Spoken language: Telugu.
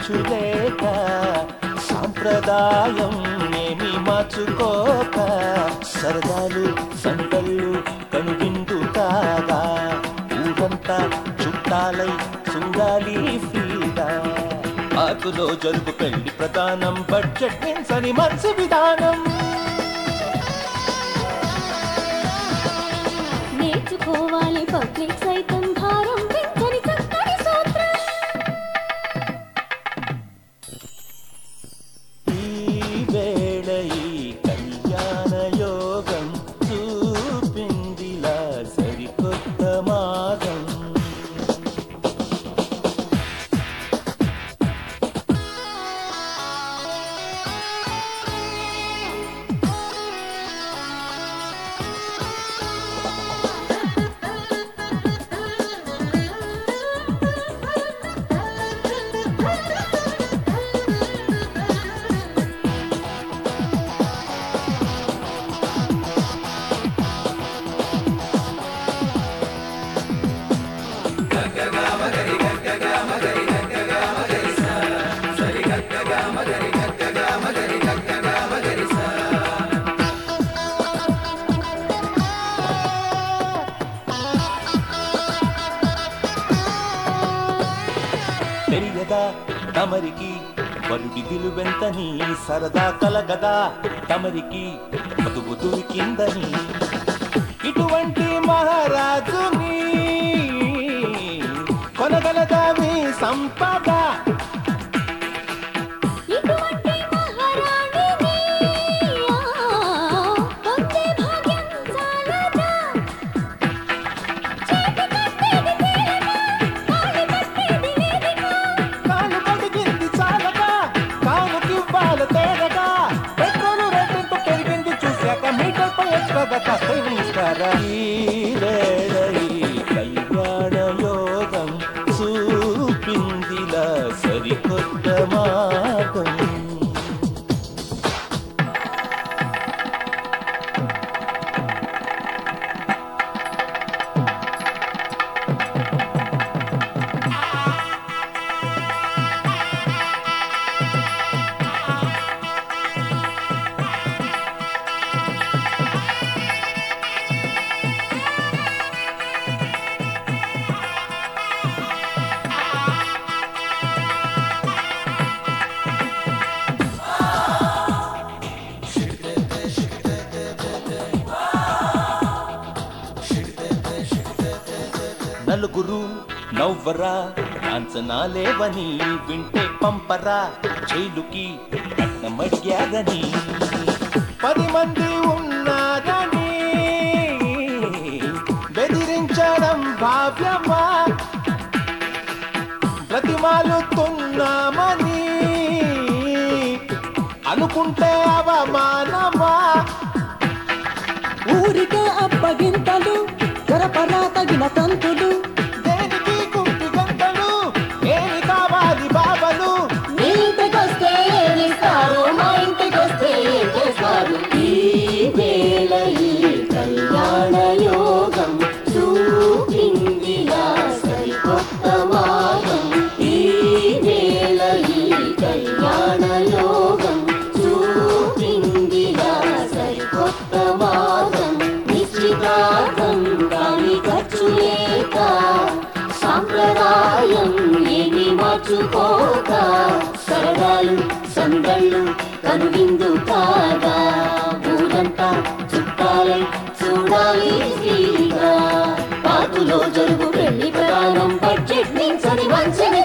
ఖర్చులేక సాంప్రదాయం ఏమి మార్చుకోక సరదాలు సందళ్ళు కనువిందు కాగా ఊరంతా చుట్టాలై చూడాలి ఫ్రీగా పార్కులో జరుపు పెళ్లి ప్రధానం బడ్జెట్ మించని మనసు విధానం నేర్చుకోవాలి పబ్లిక్ సైతం భారం పెంచని చక్కని సూత్రం ఈ వేళ ఈ కళ్యాణ యోగం చూపిందిలా సరికొత్త మాగం తెలియదా తమరికి వరుడి విలువెంతని సరదా కలగదా తమరికి మధువు దొరికిందని ఇటువంటి మహారాజుని కొనగలదా మీ సంపద ఇటువంటి మహారాణిని ఆ, పొందే భాగ్యం చాలదా చేతి కట్టేది తేలిక, కాలి కట్టేది వేదిక. కాలు కడిగింది చాలగా కానుకివ్వాల తేరగా పెట్రోలు రేటింపు పెరిగింది చూశాక మీటర్ పై ఎక్స్ట్రాగా కాస్త ఇస్తారా ఈ వేళ ఈ కళ్యాణ యోగం చూపిందిలా సరికొత్త మార్గం నలుగురు నవ్వరా కాంచనాలేవని వింటే పంపరా జైలుకి కట్నమడిగారని పది మంది ఉన్నారని బెదిరించడం భావ్యమా బ్రతిమాలుతున్నామని అనుకుంటే అవమానమా ఊరికే అప్పగింతలు జరపరా తగిన తంతులు దేనికి కుంటి గంటలు ఏమి కావాలి బాబలు మీ ఇంటికొస్తే ఏమిస్తారు మా ఇంటికొస్తే ఏం చేస్తారు ఈ వేళ ఈ కళ్యాణ యోగం చూపిందిలా సరికొత్త మార్గం ఈ వేళ ఈ కళ్యాణ యోగం చూపిందిలా సరికొత్త మార్గం నిశ్చితార్థం దాని ఖర్చు లేక సాంప్రదాయం ఏమి మార్చుకోక సరదాలు సందళ్ళు కనువిందు కాగా ఊరంతా చుట్టాలై చూడాలి ఫ్రీగా పాతులో జరుగు పెళ్లి ప్రయాణం బడ్జెట్ మించని మంచి